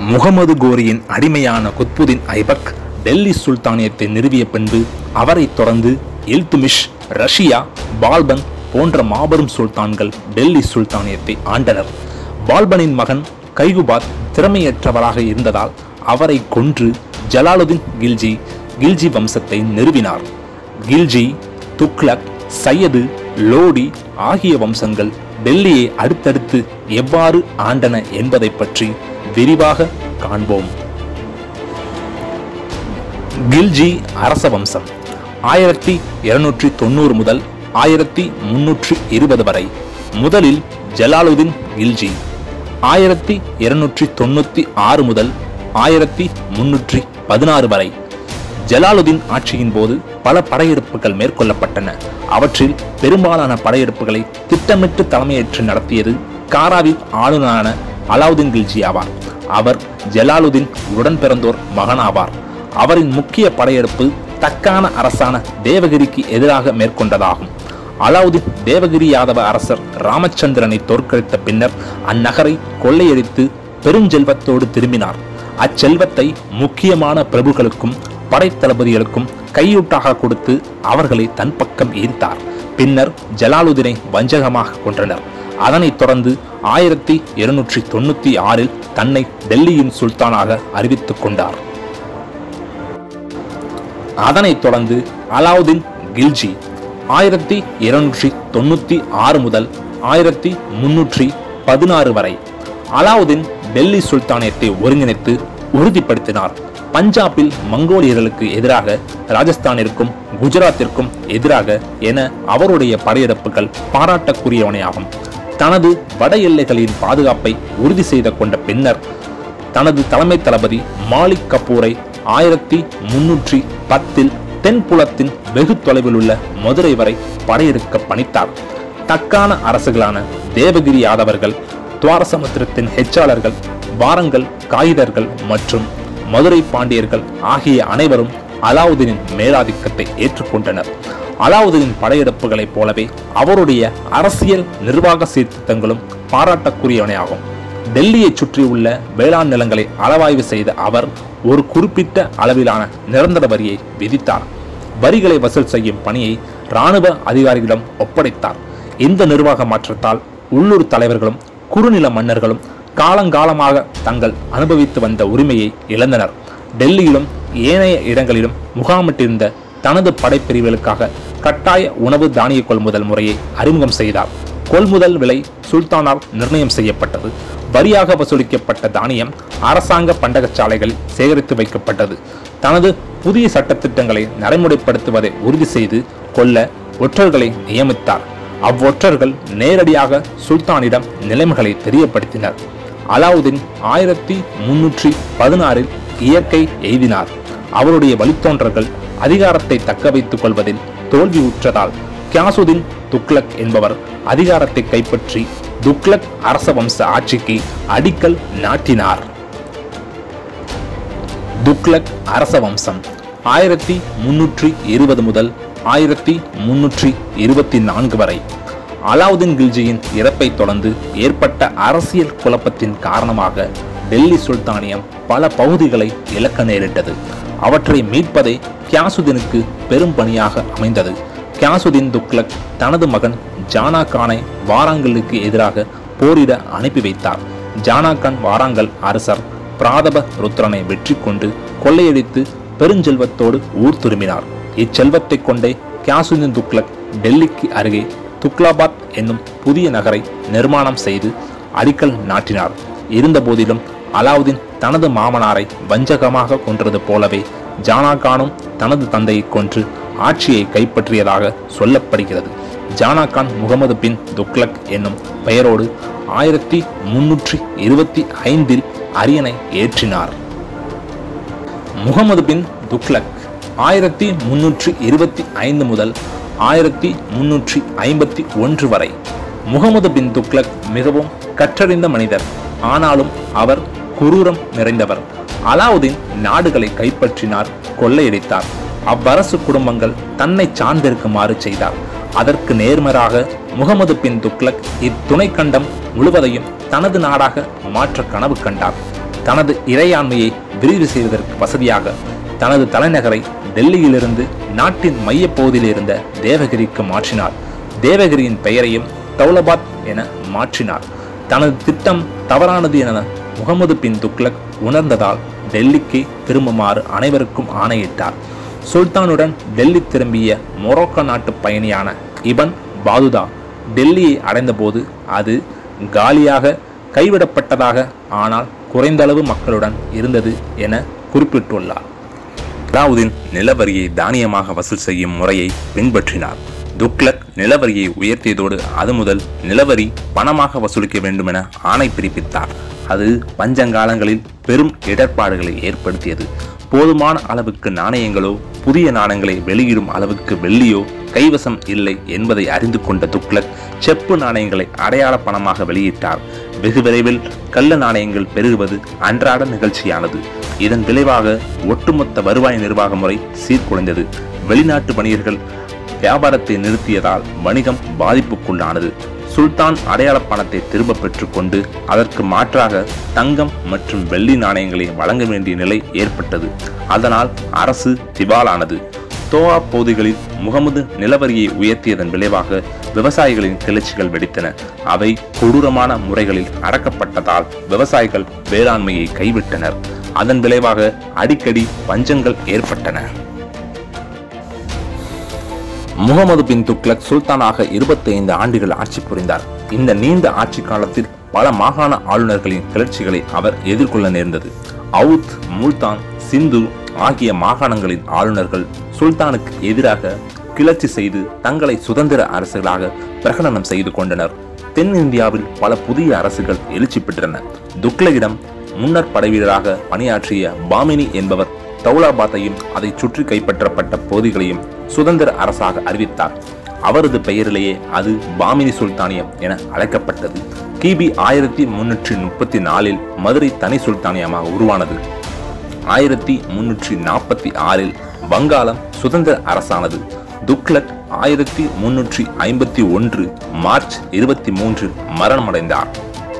முகமது கோரியின் அடிமையான குத்புதீன் ஐபக் டெல்லி சுல்தானியத்தை நிறுவிய பின்பு அவரைத் தொடர்ந்து இல்துமிஷ் ரஷ்யா பால்பன் போன்ற மாபெரும் சுல்தான்கள் டெல்லி சுல்தானியத்தை ஆண்டனர் பால்பனின் மகன் கைகுபாத் திறமையற்றவராக இருந்ததால் அவரை கொன்று ஜலாலுதீன் கில்ஜி கில்ஜி வம்சத்தை நிறுவினார் கில்ஜி துக்ளக் சையது லோடி ஆகிய வம்சங்கள் டெல்லியை அடுத்தடுத்து எவ்வாறு ஆண்டன என்பதை பற்றி விரிவாக காண்போம் கில்ஜி அரச வம்சம் ஆயிரத்தி இருநூற்றி தொண்ணூறு முதல் ஆயிரத்தி முன்னூற்றி இருபது வரை முதலில் ஜலாலுதீன் கில்ஜி ஆயிரத்தி இருநூற்றி தொண்ணூற்றி ஆறு முதல் ஆயிரத்தி முன்னூற்றி பதினாறு வரை ஜலாலுதீன் ஆட்சியின் போது பல படையெடுப்புகள் மேற்கொள்ளப்பட்டன அவற்றில் பெரும்பாலான படையெடுப்புகளை திட்டமிட்டு தலைமையேற்று நடத்தியது காராவின் ஆளுநரான அலாவுதீன் கில்ஜி ஆவார் அவர் ஜலாலுதீன் உடன் பிறந்தோர் மகனாவார் அவரின் முக்கிய படையெடுப்பு தக்கான அரசான தேவகிரிக்கு எதிராக மேற்கொண்டதாகும் அலாவுதீன் தேவகிரி யாதவ அரசர் ராமச்சந்திரனை தோற்கடித்த பின்னர் அந்நகரை கொள்ளையடித்து பெருஞ்செல்வத்தோடு திரும்பினார் அச்செல்வத்தை முக்கியமான பிரபுக்களுக்கும் படைத்தளபதிகளுக்கும் கையூட்டாக கொடுத்து அவர்களை தன் பக்கம் ஈர்த்தார் பின்னர் ஜலாலுதீனை வஞ்சகமாக கொன்றனர் அதனைத் தொடர்ந்து ஆயிரத்தி இருநூற்றி தொண்ணூத்தி ஆறில் தன்னை டெல்லியின் சுல்தானாக அறிவித்துக் கொண்டார் அதனைத் தொடர்ந்து அலாவுதீன் கில்ஜி ஆயிரத்தி இருநூற்றி தொண்ணூத்தி ஆறு முதல் ஆயிரத்தி முன்னூற்றி பதினாறு வரை அலாவுதீன் டெல்லி சுல்தானியத்தை ஒருங்கிணைத்து உறுதிப்படுத்தினார் பஞ்சாபில் மங்கோலியர்களுக்கு எதிராக ராஜஸ்தானிற்கும் குஜராத்திற்கும் எதிராக என அவருடைய படையெடுப்புகள் பாராட்டக்குரியவனையாகும் தனது வட எல்லைகளின் பாதுகாப்பை உறுதி செய்து கொண்ட பின்னர் தனது தலைமை தளபதி மாலிக் கபூரை ஆயிரத்தி முன்னூற்றி பத்தில் தென்புலத்தின் வெகு தொலைவில் உள்ள மதுரை வரை படையெடுக்க பணித்தார் தக்கான அரசுகளான தேவகிரி யாதவர்கள் துவாரசமுத்திரத்தின் ஹெச்சாளர்கள் வாரங்கள் காகிதர்கள் மற்றும் மதுரை பாண்டியர்கள் ஆகிய அனைவரும் அலாவுதீனின் மேலாதிக்கத்தை ஏற்றுக்கொண்டனர் அலாவுதீனின் படையெடுப்புகளைப் போலவே அவருடைய அரசியல் நிர்வாக சீர்திருத்தங்களும் பாராட்டக்குரியவனையாகும் டெல்லியைச் சுற்றியுள்ள வேளாண் நிலங்களை அளவாய்வு செய்த அவர் ஒரு குறிப்பிட்ட அளவிலான நிரந்தர வரியை விதித்தார் வரிகளை வசூல் செய்யும் பணியை இராணுவ அதிகாரிகளிடம் ஒப்படைத்தார் இந்த நிர்வாக மாற்றத்தால் உள்ளூர் தலைவர்களும் குறுநில மன்னர்களும் காலங்காலமாக தங்கள் அனுபவித்து வந்த உரிமையை இழந்தனர் டெல்லியிலும் ஏனைய இடங்களிலும் முகாமிட்டிருந்த தனது படைப்பிரிவுகளுக்காக கட்டாய உணவு தானிய கொள்முதல் முறையை அறிமுகம் செய்தார் கொள்முதல் விலை சுல்தானால் நிர்ணயம் செய்யப்பட்டது வரியாக வசூலிக்கப்பட்ட தானியம் அரசாங்க பண்டகச்சாலைகளில் சேகரித்து வைக்கப்பட்டது தனது புதிய சட்டத்திட்டங்களை நடைமுறைப்படுத்துவதை உறுதி செய்து கொள்ள ஒற்றர்களை நியமித்தார் அவ்வொற்றர்கள் நேரடியாக சுல்தானிடம் நிலைமைகளை தெரியப்படுத்தினர் அலாவுதீன் ஆயிரத்தி முன்னூற்றி பதினாறில் இயற்கை எய்தினார் அவருடைய வழித்தோன்றர்கள் அதிகாரத்தை தக்க வைத்துக் கொள்வதில் தோல்வியுற்றதால் கியாசுதீன் துக்ளக் என்பவர் அதிகாரத்தை கைப்பற்றி துக்ளக் அரச வம்ச ஆட்சிக்கு அடிக்கல் நாட்டினார் துக்ளக் அரச வம்சம் ஆயிரத்தி முன்னூற்றி இருபது முதல் ஆயிரத்தி முன்னூற்றி இருபத்தி நான்கு வரை அலாவுதீன் கில்ஜியின் இறப்பை தொடர்ந்து ஏற்பட்ட அரசியல் குழப்பத்தின் காரணமாக டெல்லி சுல்தானியம் பல பகுதிகளை இழக்க நேரிட்டது அவற்றை மீட்பதே கியாசுதீனுக்கு பெரும் பணியாக அமைந்தது கியாசுதீன் துக்ளக் தனது மகன் ஜானா கானை வாராங்கலுக்கு எதிராக போரிட அனுப்பி வைத்தார் ஜானா கான் வாராங்கல் அரசர் பிராதப ருத்ரனை வெற்றி கொண்டு கொள்ளையடித்து பெருஞ்செல்வத்தோடு ஊர் திரும்பினார் இச்செல்வத்தை கொண்டே கியாசுதீன் துக்ளக் டெல்லிக்கு அருகே துக்லாபாத் என்னும் புதிய நகரை நிர்மாணம் செய்து அடிக்கல் நாட்டினார் இருந்தபோதிலும் அலாவுதீன் தனது மாமனாரை வஞ்சகமாக கொன்றது போலவே ஜானாகானும் தனது தந்தையை கொன்று ஆட்சியை கைப்பற்றியதாக சொல்லப்படுகிறது ஜானாகான் முகமது பின் துக்ளக் என்னும் பெயரோடு ஆயிரத்தி முன்னூற்றி இருபத்தி ஐந்தில் அரியணை ஏற்றினார் முகமது பின் துக்ளக் ஆயிரத்தி முன்னூற்றி இருபத்தி ஐந்து முதல் ஆயிரத்தி முன்னூற்றி ஐம்பத்தி ஒன்று வரை முகமது பின் துக்ளக் மிகவும் கற்றறிந்த மனிதர் ஆனாலும் அவர் குரூரம் நிறைந்தவர் அலாவுதீன் நாடுகளை கைப்பற்றினார் கொள்ளையடித்தார் அவ்வரசு குடும்பங்கள் தன்னை சார்ந்திருக்குமாறு செய்தார் அதற்கு நேர்மாறாக முகமது பின் துக்ளக் இத்துணை கண்டம் முழுவதையும் தனது நாடாக மாற்ற கனவு கண்டார் தனது இறையாண்மையை விரிவு செய்வதற்கு வசதியாக தனது தலைநகரை டெல்லியிலிருந்து நாட்டின் மையப்பகுதியில் இருந்த தேவகிரிக்கு மாற்றினார் தேவகிரியின் பெயரையும் தௌலபாத் என மாற்றினார் தனது திட்டம் தவறானது என முகமது பின் துக்ளக் உணர்ந்ததால் டெல்லிக்கு திரும்புமாறு அனைவருக்கும் ஆணையிட்டார் சுல்தானுடன் டெல்லி திரும்பிய மொரோக்கோ நாட்டு பயணியான இபன் பாதுதா டெல்லியை அடைந்தபோது அது காலியாக கைவிடப்பட்டதாக ஆனால் குறைந்தளவு மக்களுடன் இருந்தது என குறிப்பிட்டுள்ளார் அலாவுதீன் நிலவரியை தானியமாக வசூல் செய்யும் முறையை பின்பற்றினார் துக்ளக் நிலவரியை உயர்த்தியதோடு அது முதல் நிலவரி பணமாக வசூலிக்க வேண்டும் என ஆணை பிறப்பித்தார் அது பஞ்சங்காலங்களில் பெரும் இடர்பாடுகளை ஏற்படுத்தியது போதுமான அளவுக்கு நாணயங்களோ புதிய நாணயங்களை வெளியிடும் அளவுக்கு வெள்ளியோ கைவசம் இல்லை என்பதை அறிந்து கொண்ட துக்ளக் செப்பு நாணயங்களை அடையாள பணமாக வெளியிட்டார் வெகு விரைவில் கள்ள நாணயங்கள் பெருகுவது அன்றாட நிகழ்ச்சியானது இதன் விளைவாக ஒட்டுமொத்த வருவாய் நிர்வாக முறை சீர்குலைந்தது வெளிநாட்டு வணிகர்கள் வியாபாரத்தை நிறுத்தியதால் வணிகம் பாதிப்புக்குள்ளானது சுல்தான் அடையாள பணத்தை திரும்ப பெற்றுக்கொண்டு அதற்கு மாற்றாக தங்கம் மற்றும் வெள்ளி நாணயங்களை வழங்க வேண்டிய நிலை ஏற்பட்டது அதனால் அரசு திவாலானது தோவா பகுதிகளில் முகமது நிலவரியை உயர்த்தியதன் விளைவாக விவசாயிகளின் கிளர்ச்சிகள் வெடித்தன அவை கொடூரமான முறைகளில் அடக்கப்பட்டதால் விவசாயிகள் வேளாண்மையை கைவிட்டனர் அதன் விளைவாக அடிக்கடி பஞ்சங்கள் ஏற்பட்டன முகமது பின் துக்ளக் சுல்தானாக 25 ஆண்டுகள் ஆட்சி புரிந்தார் இந்த நீண்ட ஆட்சி காலத்தில் பல மாகாண ஆளுநர்களின் கிளர்ச்சிகளை அவர் எதிர்கொள்ள நேர்ந்தது அவுத் முல்தான் சிந்து ஆகிய மாகாணங்களின் ஆளுநர்கள் சுல்தானுக்கு எதிராக கிளர்ச்சி செய்து தங்களை சுதந்திர அரசுகளாக பிரகடனம் செய்து கொண்டனர் தென்னிந்தியாவில் பல புதிய அரசுகள் எழுச்சி பெற்றன துக்ளகிடம் முன்னர் படைவீரராக பணியாற்றிய பாமினி என்பவர் தௌலாபாத்தையும் அதை சுற்றி கைப்பற்றப்பட்ட பகுதிகளையும் சுதந்திர அரசாக அறிவித்தார் அவரது பெயரிலேயே அது பாமினி சுல்தானியம் என அழைக்கப்பட்டது கிபி ஆயிரத்தி முன்னூற்றி முப்பத்தி நாலில் மதுரை தனி சுல்தானியமாக உருவானது ஆயிரத்தி முன்னூற்றி நாற்பத்தி ஆறில் வங்காளம் சுதந்திர அரசானது துக்ளக் ஆயிரத்தி முன்னூற்றி ஐம்பத்தி ஒன்று மார்ச் இருபத்தி மூன்றில் மரணமடைந்தார்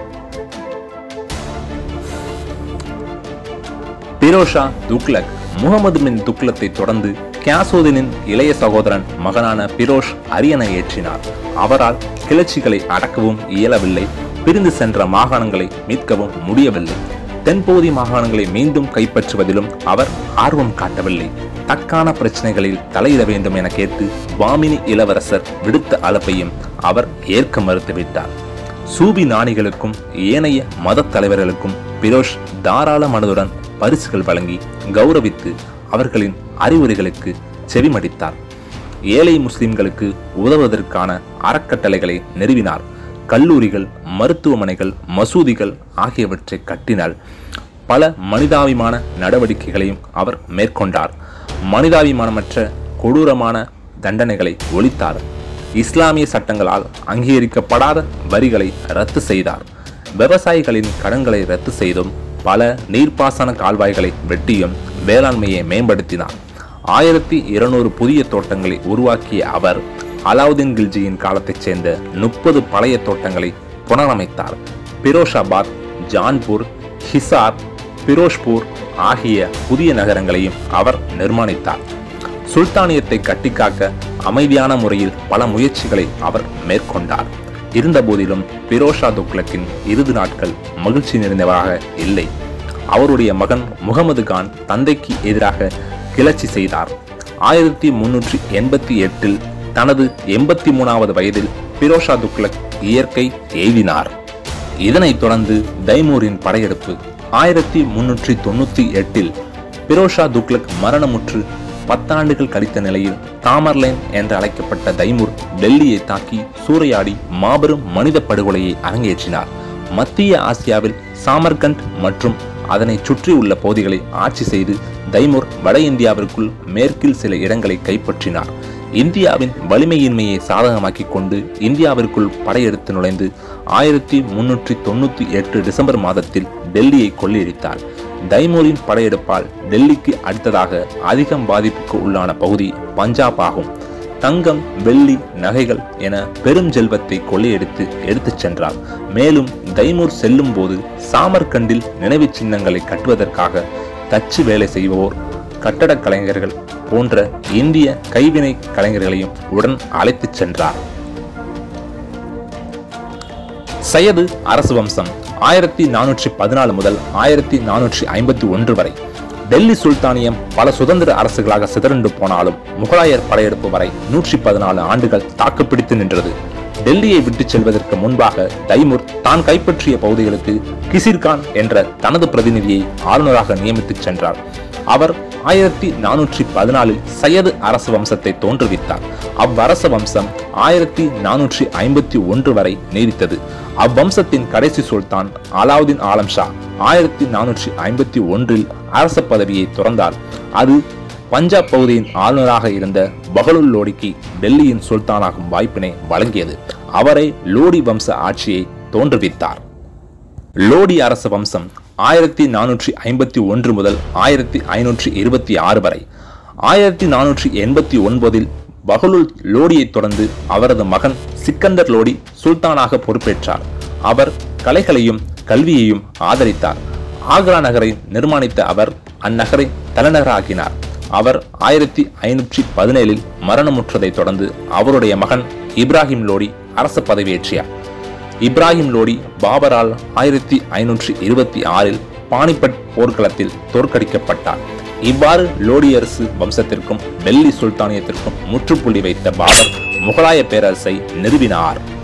பிரோஷா துக்ளக் முகமது பின் துக்ளத்தை தொடர்ந்து கியாசுதீனின் இளைய சகோதரன் மகனான பிரோஷ் அரியணை ஏற்றினார் அவரால் கிளர்ச்சிகளை அடக்கவும் இயலவில்லை பிரிந்து சென்ற மாகாணங்களை மீட்கவும் முடியவில்லை தென்பகுதி மாகாணங்களை மீண்டும் கைப்பற்றுவதிலும் அவர் ஆர்வம் காட்டவில்லை தக்கான பிரச்சனைகளில் தலையிட வேண்டும் என கேட்டு பாமினி இளவரசர் விடுத்த அழைப்பையும் அவர் ஏற்க மறுத்துவிட்டார் சூபி நாணிகளுக்கும் ஏனைய மதத் தலைவர்களுக்கும் பிரோஷ் தாராள மனதுடன் பரிசுகள் வழங்கி கௌரவித்து அவர்களின் அறிவுரைகளுக்கு செவிமடித்தார் ஏழை முஸ்லிம்களுக்கு உதவுவதற்கான அறக்கட்டளைகளை நிறுவினார் கல்லூரிகள் மருத்துவமனைகள் மசூதிகள் ஆகியவற்றை கட்டினார் பல மனிதாபிமான நடவடிக்கைகளையும் அவர் மேற்கொண்டார் மனிதாபிமானமற்ற கொடூரமான தண்டனைகளை ஒழித்தார் இஸ்லாமிய சட்டங்களால் அங்கீகரிக்கப்படாத வரிகளை ரத்து செய்தார் விவசாயிகளின் கடன்களை ரத்து செய்தும் பல நீர்ப்பாசன கால்வாய்களை வெட்டியும் வேளாண்மையை மேம்படுத்தினார் ஆயிரத்தி இருநூறு புதிய தோட்டங்களை உருவாக்கிய அவர் அலாவுதீன் கில்ஜியின் காலத்தைச் சேர்ந்த முப்பது பழைய தோட்டங்களை புனரமைத்தார் பிரோஷாபாத் ஜான்பூர் ஹிசார் பிரோஷ்பூர் ஆகிய புதிய நகரங்களையும் அவர் நிர்மாணித்தார் சுல்தானியத்தை கட்டிக்காக்க அமைதியான முறையில் பல முயற்சிகளை அவர் மேற்கொண்டார் இருந்தபோதிலும் பிரோஷா துக்ளக்கின் இறுதி நாட்கள் மகிழ்ச்சி நிறைந்தவராக இல்லை அவருடைய மகன் முகமது கான் தந்தைக்கு எதிராக கிளர்ச்சி செய்தார் ஆயிரத்தி முன்னூற்றி எண்பத்தி எட்டில் தனது எண்பத்தி மூணாவது வயதில் பிரோஷா துக்ளக் இயற்கை எய்தினார் இதனைத் தொடர்ந்து தைமூரின் படையெடுப்பு ஆயிரத்தி முன்னூற்றி தொண்ணூற்றி எட்டில் பிரோஷா துக்ளக் மரணமுற்று பத்தாண்டுகள் கழித்த நிலையில் தாமர்லைன் என்று அழைக்கப்பட்ட தைமூர் டெல்லியை தாக்கி சூறையாடி மாபெரும் மனித படுகொலையை அரங்கேற்றினார் மத்திய ஆசியாவில் சாமர்கண்ட் மற்றும் அதனை சுற்றியுள்ள பகுதிகளை ஆட்சி செய்து தைமூர் வட இந்தியாவிற்குள் மேற்கில் சில இடங்களை கைப்பற்றினார் இந்தியாவின் வலிமையின்மையை சாதகமாக்கிக் கொண்டு இந்தியாவிற்குள் படையெடுத்து நுழைந்து ஆயிரத்தி முன்னூற்றி தொண்ணூற்றி எட்டு டிசம்பர் மாதத்தில் டெல்லியை கொள்ளையடித்தார் தைமூரின் படையெடுப்பால் டெல்லிக்கு அடுத்ததாக அதிகம் பாதிப்புக்கு உள்ளான பகுதி பஞ்சாப் ஆகும் தங்கம் வெள்ளி நகைகள் என பெரும் செல்வத்தை கொள்ளையடித்து எடுத்துச் சென்றார் மேலும் தைமூர் செல்லும் போது சாமர்கண்டில் நினைவுச் சின்னங்களை கட்டுவதற்காக தச்சு வேலை செய்வோர் கட்டடக் கலைஞர்கள் போன்ற இந்திய கைவினை கலைஞர்களையும் உடன் அழைத்துச் சென்றார் சையது அரசு வம்சம் ஆயிரத்தி நானூற்றி பதினாலு முதல் ஆயிரத்தி நானூற்றி ஐம்பத்தி ஒன்று வரை டெல்லி சுல்தானியம் பல சுதந்திர அரசுகளாக சிதறண்டு போனாலும் முகலாயர் படையெடுப்பு வரை நூற்றி பதினாலு ஆண்டுகள் தாக்குப்பிடித்து நின்றது டெல்லியை விட்டுச் செல்வதற்கு முன்பாக தைமூர் தான் கைப்பற்றிய பகுதிகளுக்கு கிசிர்கான் என்ற தனது பிரதிநிதியை ஆளுநராக நியமித்துச் சென்றார் அவர் ஆயிரத்தி நானூற்றி பதினாலில் சையது அரச வம்சத்தை தோன்றுவித்தார் அவ்வரச வம்சம் ஆயிரத்தி நானூற்றி ஐம்பத்தி ஒன்று வரை நீடித்தது அவ்வம்சத்தின் கடைசி சுல்தான் அலாவுதீன் ஆலம் ஷா ஆயிரத்தி நானூற்றி ஐம்பத்தி ஒன்றில் அரச பதவியை துறந்தார் அது பஞ்சாப் பகுதியின் ஆளுநராக இருந்த பகலுல் லோடிக்கு டெல்லியின் சுல்தானாகும் வாய்ப்பினை வழங்கியது அவரை லோடி வம்ச ஆட்சியை தோன்றுவித்தார் லோடி அரச வம்சம் ஆயிரத்தி நானூற்றி ஐம்பத்தி ஒன்று முதல் ஆயிரத்தி ஐநூற்றி இருபத்தி ஆறு வரை ஆயிரத்தி நானூற்றி எண்பத்தி ஒன்பதில் பகலுல் லோடியை தொடர்ந்து அவரது மகன் சிக்கந்தர் லோடி சுல்தானாக பொறுப்பேற்றார் அவர் கலைகளையும் கல்வியையும் ஆதரித்தார் ஆக்ரா நகரை நிர்மாணித்த அவர் அந்நகரை தலைநகராக்கினார் அவர் ஆயிரத்தி ஐநூற்றி பதினேழில் மரணமுற்றதைத் தொடர்ந்து அவருடைய மகன் இப்ராஹிம் லோடி அரச பதவியேற்றியார் இப்ராஹிம் லோடி பாபரால் ஆயிரத்தி ஐநூற்றி இருபத்தி ஆறில் பானிபட் போர்க்களத்தில் தோற்கடிக்கப்பட்டார் இவ்வாறு லோடி அரசு வம்சத்திற்கும் டெல்லி சுல்தானியத்திற்கும் முற்றுப்புள்ளி வைத்த பாபர் முகலாய பேரரசை நிறுவினார்